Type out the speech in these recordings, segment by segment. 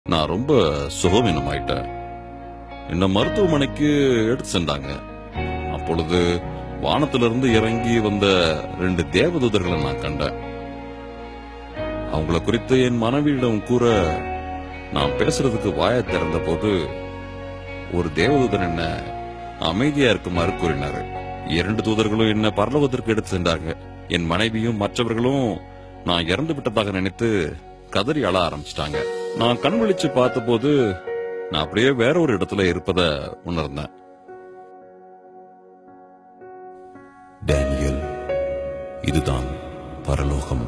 நான் ரொம்ப சுகவீனமாயிட்டேன் என்ன மருத்துவமனைக்கு எடுத்து சென்றாங்க அப்பொழுது வானத்திலிருந்து இறங்கி வந்த ரெண்டு தேவதூதர்களை நான் கண்டேன் அவங்கள குறித்து என் மனைவியிடம் கூற நான் பேசுறதுக்கு வாயை திறந்த போது ஒரு தேவதூதன் என்ன அமைதியா இருக்குமாறு கூறினாரு இரண்டு தூதர்களும் என்ன பரலோகத்திற்கு எடுத்து சென்றாங்க என் மனைவியும் மற்றவர்களும் நான் இறந்து விட்டதாக நினைத்து கதறி அழ ஆரம்பிச்சிட்டாங்க நான் கண் விழிச்சு பார்த்தபோது நான் அப்படியே வேற ஒரு இடத்துல இருப்பத உணர்ந்தேன் டேனியல் இதுதான் பரலோகம்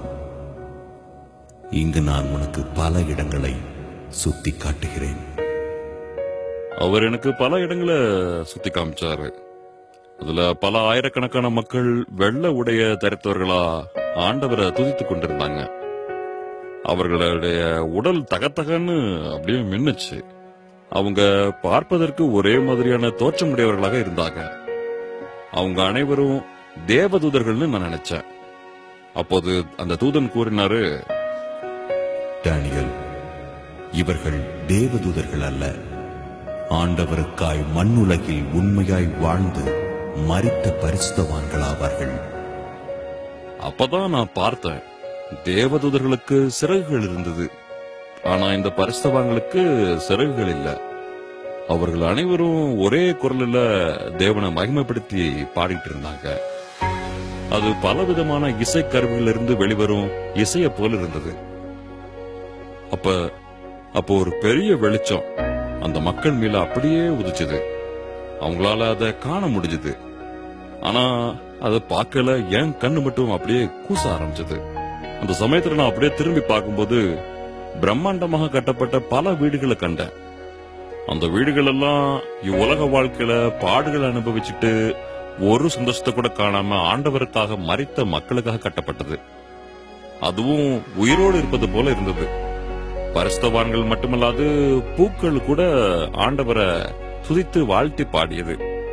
இங்கு நான் உனக்கு பல இடங்களை சுத்தி காட்டுகிறேன் அவர் எனக்கு பல இடங்களை சுத்தி காமிச்சாரு அதுல பல ஆயிரக்கணக்கான மக்கள் வெள்ள உடைய தரித்தவர்களா ஆண்டவரை துதித்துக் கொண்டிருந்தாங்க அவர்களுடைய உடல் தகத்தகன்னு அப்படியே மின்னுச்சு அவங்க பார்ப்பதற்கு ஒரே மாதிரியான தோற்றமுடையவர்களாக இருந்தாங்க அவங்க அனைவரும் தேவதூதர்கள்னு நான் நினைச்சேன் அப்போது அந்த தூதன் கூறினாரு டேனியல் இவர்கள் தேவதூதர்கள் அல்ல ஆண்டவருக்காய் மண்ணுலகில் உண்மையாய் வாழ்ந்து மரித்த பரிசுத்தவான்களாவார்கள் அப்பதான் நான் பார்த்தேன் தேவதூதர்களுக்கு சிறகுகள் இருந்தது ஆனா இந்த பரிசுத்தவான்களுக்கு சிறகுகள் இல்ல அவர்கள் அனைவரும் ஒரே குரல்ல தேவனை மகிமைப்படுத்தி பாடிட்டு இருந்தாங்க அது பலவிதமான இசை கருவிகளிலிருந்து வெளிவரும் இசைய போல இருந்தது அப்ப அப்போ ஒரு பெரிய வெளிச்சம் அந்த மக்கள் மேல அப்படியே உதிச்சது அவங்களால அதை காண முடிஞ்சது ஆனா அதை பார்க்கல என் கண்ணு மட்டும் அப்படியே கூச ஆரம்பிச்சது அந்த சமயத்துல நான் அப்படியே திரும்பி பார்க்கும்போது பிரம்மாண்டமாக கட்டப்பட்ட பல வீடுகளை கண்டேன் அந்த வீடுகள் எல்லாம் இவ்வுலக வாழ்க்கையில பாடுகளை அனுபவிச்சுட்டு ஒரு சந்தோஷத்தை கூட காணாம ஆண்டவருக்காக மறித்த மக்களுக்காக கட்டப்பட்டது அதுவும் உயிரோடு இருப்பது போல இருந்தது பரிசுத்தவான்கள் மட்டுமல்லாது பூக்கள் கூட ஆண்டவரை துதித்து வாழ்த்தி பாடியது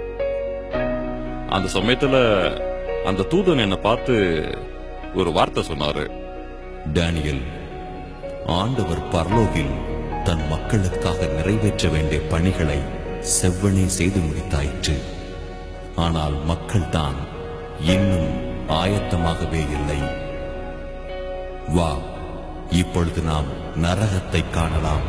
அந்த சமயத்துல அந்த தூதன் என்னை பார்த்து ஒரு வார்த்தை சொன்னாரு டேனியல் ஆண்டவர் பரலோகில் தன் மக்களுக்காக நிறைவேற்ற வேண்டிய பணிகளை செவ்வனே செய்து முடித்தாயிற்று ஆனால் மக்கள்தான் இன்னும் ஆயத்தமாகவே இல்லை வா இப்பொழுது நாம் நரகத்தை காணலாம்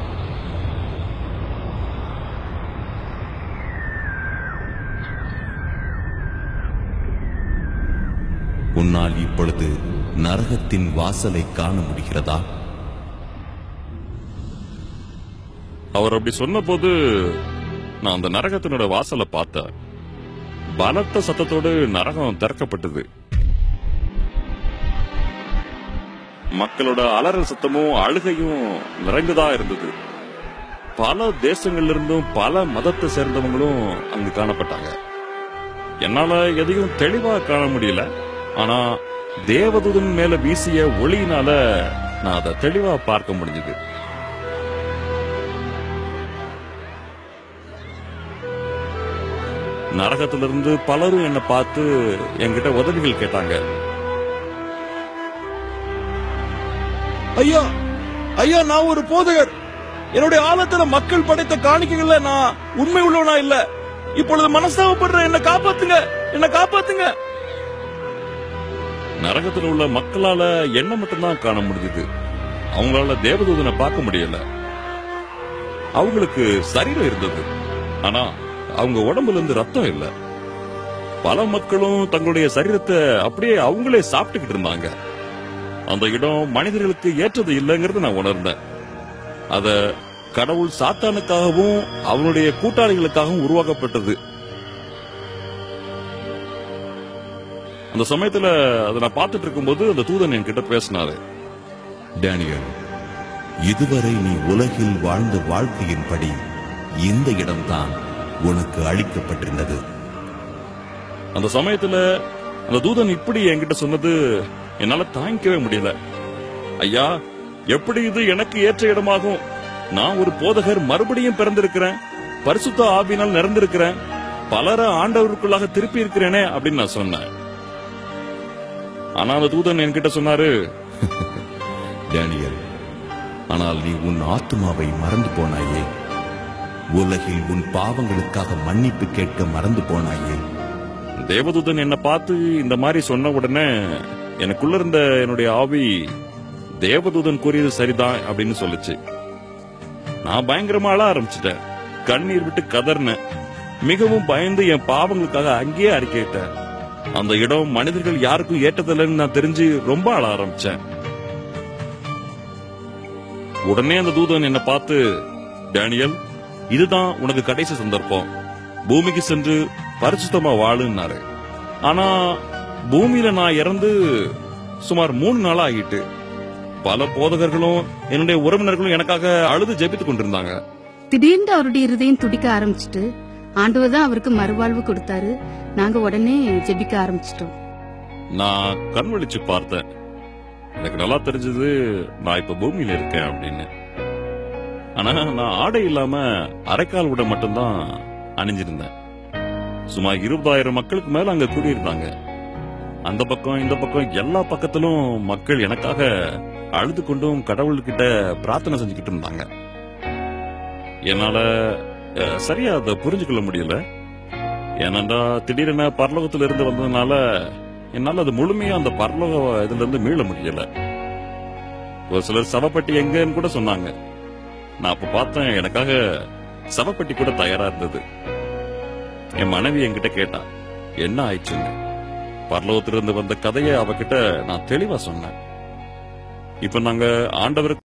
உன்னால் இப்பொழுது நரகத்தின் வாசலை காண முடிகிறதா அவர் அப்படி சொன்னபோது நான் அந்த நரகத்தினோட வாசலை பார்த்தேன் பலத்த சத்தத்தோடு நரகம் திறக்கப்பட்டது மக்களோட அலறல் சத்தமும் அழுகையும் நிறைந்ததா இருந்தது பல தேசங்கள்ல இருந்தும் பல மதத்தை சேர்ந்தவங்களும் அங்கு காணப்பட்டாங்க என்னால எதையும் தெளிவா காண முடியல ஆனா தேவதூதன் மேல வீசிய ஒளியினால நான் அதை தெளிவா பார்க்க முடிஞ்சது நரகத்திலிருந்து பலரும் என்னை பார்த்து என்கிட்ட உதவிகள் கேட்டாங்க ஐயா ஐயா நான் ஒரு போதகர் என்னுடைய ஆழத்துல மக்கள் படைத்த காணிக்கைகள்ல நான் உண்மை உள்ளவனா இல்ல இப்பொழுது மனஸ்தாபப்படுற என்ன காப்பாத்துங்க என்ன காப்பாத்துங்க நரகத்தில் உள்ள மக்களால என்ன மட்டும்தான் காண முடியுது அவங்களால தேவதூதனை பார்க்க முடியல அவங்களுக்கு சரீரம் இருந்தது ஆனா அவங்க உடம்புல இருந்து ரத்தம் இல்ல பல மக்களும் தங்களுடைய சரீரத்தை அப்படியே அவங்களே சாப்பிட்டுக்கிட்டு இருந்தாங்க அந்த இடம் மனிதர்களுக்கு ஏற்றது இல்லைங்கிறது நான் உணர்ந்தேன் அத கடவுள் சாத்தானுக்காகவும் அவனுடைய கூட்டாளிகளுக்காகவும் உருவாக்கப்பட்டது அந்த சமயத்துல அதை நான் பார்த்துட்டு இருக்கும்போது அந்த தூதன் என்கிட்ட பேசினாரு டேனியல் இதுவரை நீ உலகில் வாழ்ந்த வாழ்க்கையின்படி இந்த இடம்தான் உனக்கு அளிக்கப்பட்டிருந்தது அந்த சமயத்துல அந்த தூதன் இப்படி என்கிட்ட சொன்னது என்னால தாங்கிக்கவே முடியல ஐயா எப்படி இது எனக்கு ஏற்ற இடமாகும் நான் ஒரு போதகர் மறுபடியும் பிறந்திருக்கிறேன் பரிசுத்த ஆவினால் நிறந்திருக்கிறேன் பலர ஆண்டவருக்குள்ளாக திருப்பி இருக்கிறேனே அப்படின்னு நான் சொன்னேன் ஆனா அந்த தூதன் என்கிட்ட சொன்னாரு டேனியல் ஆனால் நீ உன் ஆத்துமாவை மறந்து போனாயே உலகில் உன் பாவங்களுக்காக மன்னிப்பு கேட்க மறந்து போனாயே தேவதூதன் என்ன பார்த்து இந்த மாதிரி சொன்ன உடனே எனக்குள்ள இருந்த என்னுடைய ஆவி தேவதூதன் கூறியது சரிதான் அப்படின்னு சொல்லுச்சு நான் பயங்கரமா அழ ஆரம்பிச்சிட்டேன் கண்ணீர் விட்டு கதறினேன் மிகவும் பயந்து என் பாவங்களுக்காக அங்கேயே அறிக்கையிட்டேன் அந்த இடம் மனிதர்கள் யாருக்கும் ஏற்றதில்லைன்னு நான் தெரிஞ்சு ரொம்ப அழ ஆரம்பிச்சேன் உடனே அந்த தூதன் என்ன பார்த்து டேனியல் இதுதான் உனக்கு கடைசி சந்தர்ப்பம் பூமிக்கு சென்று பரிசுத்தமா வாழுன்னாரு ஆனா பூமியில நான் இறந்து சுமார் மூணு நாள் ஆகிட்டு பல போதகர்களும் என்னுடைய உறவினர்களும் எனக்காக அழுது ஜெபித்துக் கொண்டிருந்தாங்க திடீர்னு அவருடைய இருதயம் துடிக்க ஆரம்பிச்சிட்டு ஆண்டவர் தான் அவருக்கு மறுவாழ்வு கொடுத்தாரு நாங்க உடனே ஜெபிக்க ஆரம்பிச்சிட்டோம் நான் கண் விழிச்சு பார்த்தேன் எனக்கு நல்லா தெரிஞ்சது நான் இப்ப பூமியில இருக்கேன் அப்படின்னு ஆனா நான் ஆடை இல்லாம அரைக்கால் உடை மட்டும்தான் அணிஞ்சிருந்தேன் சுமார் இருபதாயிரம் மக்களுக்கு மேல அங்க கூடியிருந்தாங்க அந்த பக்கம் இந்த பக்கம் எல்லா பக்கத்திலும் மக்கள் எனக்காக அழுது கொண்டும் கடவுள்கிட்ட பிரார்த்தனை செஞ்சுக்கிட்டு இருந்தாங்க என்னால அஹ், சரியா அதை புரிஞ்சுக்கொள்ள முடியல ஏனண்டா திடீரென பரலோகத்துல இருந்து வந்ததுனால என்னால அது முழுமையா அந்த பரலோக இதுல இருந்து மீள முடியல ஒரு சிலர் சவப்பட்டி எங்கன்னு கூட சொன்னாங்க நான் அப்ப பார்த்தேன் எனக்காக சவப்பட்டி கூட தயாரா இருந்தது என் மனைவி என்கிட்ட கேட்டா என்ன ஆயிடுச்சுன்னு பரலோகத்திலிருந்து வந்த கதையை அவகிட்ட நான் தெளிவா சொன்னேன் இப்ப நாங்க ஆண்டவருக்கு